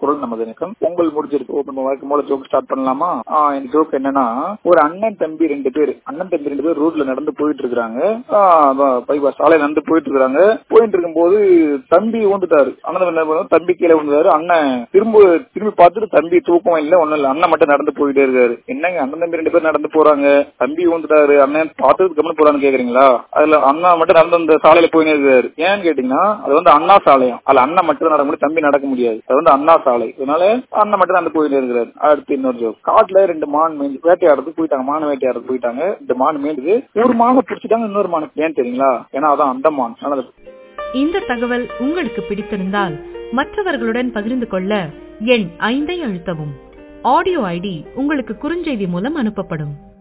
குரல் நமது இணக்கம் பொங்கல் முடிஞ்சிருக்கு ஓ, நம்ம வழக்கம் போல ஜோக் ஸ்டார்ட் பண்ணலாமா ஆ, இந்த ஜோக் என்னன்னா ஒரு அண்ணன் தம்பி ரெண்டு பேர் அண்ணன் தம்பி ரெண்டு பேர் ரோட்ல நடந்து போயிட்டு இருக்காங்க சாலை நடந்து போயிட்டு இருக்காங்க போயிட்டு இருக்கும்போது தம்பி ஊந்துட்டாரு அண்ணன் என்ன பண்ணுவாரு? தம்பி கீழே விழுந்தாரு அண்ணன் திரும்ப திரும்பி பார்த்துட்டு தம்பி தூக்கம் இல்ல ஒண்ணும் இல்ல அண்ணன் மட்டும் நடந்து போயிட்டே இருக்காரு என்னங்க அண்ணன் தம்பி ரெண்டு பேர் நடந்து போறாங்க தம்பி ஊந்துட்டாரு அண்ணன் பார்த்ததுக்கு கம்மனு போறான்னு கேக்குறீங்களா அதுல அண்ணா மட்டும் நடந்து அந்த சாலையில போயினே இருக்காரு ஏன்னு கேட்டீங்கன்னா அது வந்து அண்ணா சாலையம் அதுல அண்ணன் மட்டும் தான் நடக்க முடியும் தம்பி நடக்க முடியாது அது வந்து அண்ணா சாலை அதனால அண்ணன் மட்டும் தான் நடந்து போயிட்டே இருக்கிறாரு அடுத்து இன்னொரு ஜோக் காட்டுல ரெண்டு மான் மேய்ஞ்சு வேட்டையாடுறதுக்கு போயிட்டாங்க மான வேட்டையாடுறதுக்கு போயிட்டாங்க இந்த மான் மேய்ஞ்சது ஒரு மானை பிடிச்சிட்டாங்க இன்னொரு மானை ஏன் தெரியுங்களா ஏன்னா அதான் அந்த மான் அதனால இந்த தகவல் உங்களுக்கு பிடித்திருந்தால் மற்றவர்களுடன் பகிர்ந்து கொள்ள எண் ஐந்தை அழுத்தவும் ஆடியோ ஐடி உங்களுக்கு குறுஞ்செய்தி மூலம் அனுப்பப்படும்